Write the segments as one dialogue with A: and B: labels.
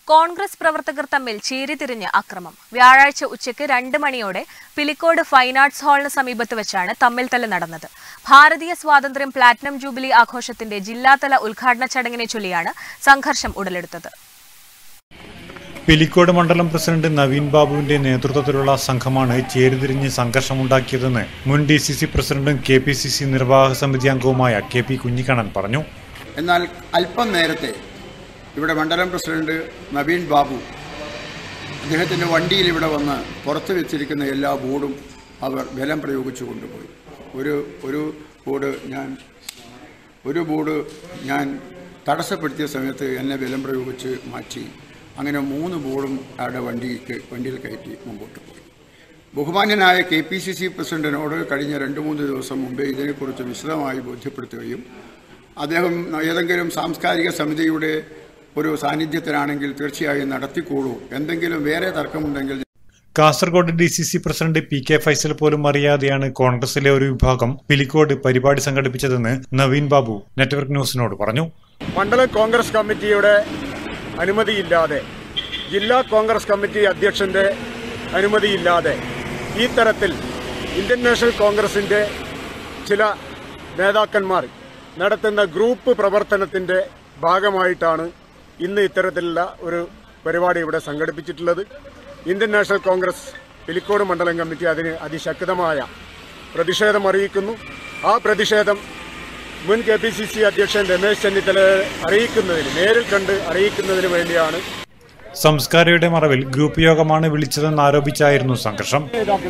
A: കോൺഗ്രസ് പ്രവർത്തകർ തമ്മിൽ ചീരിതിരിഞ്ഞ് അക്രമം വ്യാഴാഴ്ച ഉച്ചയ്ക്ക് രണ്ട് മണിയോടെ പിലിക്കോട് ഫൈൻ ആർട്സ് ഹാളിന് സമീപത്ത് വെച്ചാണ് തമ്മിൽത്തല്ല് നടന്നത് ഭാരതീയ സ്വാതന്ത്ര്യം പ്ലാറ്റിനം ജൂബിലി ആഘോഷത്തിന്റെ ജില്ലാതല ഉദ്ഘാടന ചടങ്ങിനെ ചൊല്ലിയാണ് സംഘർഷം ഉടലെടുത്തത്
B: പിലിക്കോട് മണ്ഡലം പ്രസിഡന്റ് നവീൻ ബാബുവിന്റെ നേതൃത്വത്തിലുള്ള സംഘമാണ് ചേരിതിരിഞ്ഞ് സംഘർഷമുണ്ടാക്കിയതെന്ന് മുൻ ഡി സി സി പ്രസിഡന്റും കെ പി സി സി നിർവാഹക സമിതി അംഗവുമായ കെ പി കുഞ്ഞിക്കണ്ണൻ പറഞ്ഞു
C: എന്നാൽ അല്പം നേരത്തെ ഇവിടെ മണ്ഡലം പ്രസിഡന്റ് നവീൻ ബാബു അദ്ദേഹത്തിൻ്റെ വണ്ടിയിൽ ഇവിടെ വന്ന് പുറത്ത് വെച്ചിരിക്കുന്ന എല്ലാ ബോർഡും അവർ ബലം പ്രയോഗിച്ചു കൊണ്ടുപോയി ഒരു ഒരു ബോർഡ് ഞാൻ ഒരു ബോർഡ് ഞാൻ തടസ്സപ്പെടുത്തിയ സമയത്ത് എന്നെ ബലം പ്രയോഗിച്ച് മാറ്റി അങ്ങനെ മൂന്ന് ബോർഡും അവിടെ വണ്ടിക്ക് വണ്ടിയിൽ കയറ്റി മുമ്പോട്ട് പോയി ബഹുമാന്യനായ കെ പി സി സി പ്രസിഡന്റിനോട് കഴിഞ്ഞ രണ്ട് മൂന്ന് ദിവസം മുമ്പേ ഇതിനെക്കുറിച്ച് വിശദമായി ബോധ്യപ്പെടുത്തുകയും അദ്ദേഹം ഏതെങ്കിലും സാംസ്കാരിക സമിതിയുടെ ഒരു സാന്നിധ്യത്തിലാണെങ്കിൽ തീർച്ചയായും നടത്തിക്കോളൂ എന്തെങ്കിലും വേറെ തർക്കമുണ്ടെങ്കിൽ
B: Kasaragod D C C president P K Faisal പോലും അറിയാതെയാണ് കോൺഗ്രസിലെ ഒരു വിഭാഗം പിലിക്കോട് പരിപാടി സംഘടിപ്പിച്ചതെന്ന് നവീൻ ബാബു നെറ്റ്വർക്ക് ന്യൂസിനോട് പറഞ്ഞു
D: മണ്ഡലം കോൺഗ്രസ് കമ്മിറ്റിയുടെ അനുമതിയില്ലാതെ ജില്ലാ കോൺഗ്രസ് കമ്മിറ്റി അധ്യക്ഷന്റെ അനുമതിയില്ലാതെ ഈ തരത്തിൽ ഇന്ത്യൻ നാഷണൽ കോൺഗ്രസിന്റെ ചില നേതാക്കന്മാർ നടത്തുന്ന ഗ്രൂപ്പ് പ്രവർത്തനത്തിന്റെ ഭാഗമായിട്ടാണ് ഇന്ന് ഇത്തരത്തിലുള്ള ഒരു പരിപാടി ഇവിടെ സംഘടിപ്പിച്ചിട്ടുള്ളത് ഇന്ത്യൻ നാഷണൽ കോൺഗ്രസ് പിലിക്കോട് മണ്ഡലം കമ്മിറ്റി അതിന് അതിശക്തമായ പ്രതിഷേധം അറിയിക്കുന്നു ആ പ്രതിഷേധം മുൻ കെ പി സി സി അധ്യക്ഷൻ രമേശ് ചെന്നിത്തലയെ അറിയിക്കുന്നതിന് നേരിൽ കണ്ട് അറിയിക്കുന്നതിന് വേണ്ടിയാണ്
B: സംസ്കാരയുടെ മറവിൽ ഗ്രൂപ്പ് യോഗമാണ് വിളിച്ചതെന്ന് ആരോപിച്ചായിരുന്നു സംഘർഷം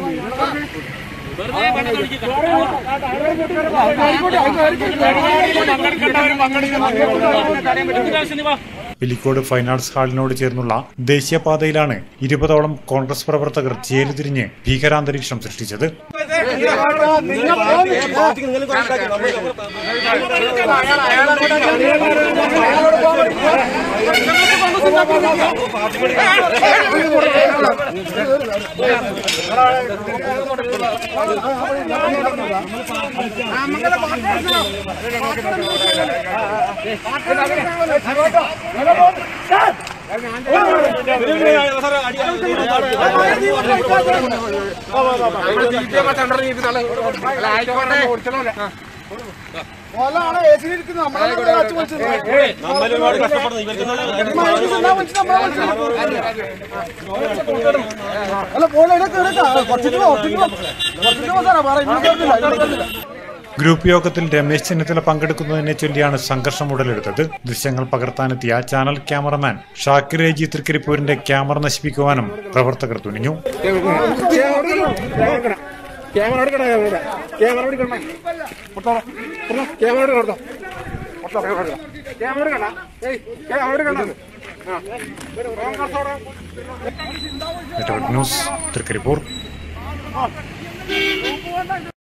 B: പിലിക്കോട് ഫൈൻ ആർട്സ് ഹാളിനോട് ചേർന്നുള്ള ദേശീയപാതയിലാണ് ഇരുപതോളം കോൺഗ്രസ് പ്രവർത്തകർ ചേരിതിരിഞ്ഞ് ഭീകരാന്തരീക്ഷം സൃഷ്ടിച്ചത് ഗ്രൂപ്പ് യോഗത്തിൽ രമേശ് ചെന്നിത്തല പങ്കെടുക്കുന്നതിനെ ചൊല്ലിയാണ് സംഘർഷം ഉടലെടുത്തത് ദൃശ്യങ്ങൾ പകർത്താനെത്തിയ ചാനൽ ക്യാമറമാൻ ഷാക്കിർ രജി തൃക്കരിപ്പൂരിന്റെ ക്യാമറ നശിപ്പിക്കുവാനും പ്രവർത്തകർ തുനിഞ്ഞു
D: ക്യാമറ എടുക്കണ ക്യാമറ എടുക്കണ ക്യാമറ എടുക്കണോ ക്യാമറ എടുക്കണ ക്യാമറ എടുക്കണ
B: നെറ്റ്വർക്ക് ന്യൂസ് തൃക്കരിപ്പൂർ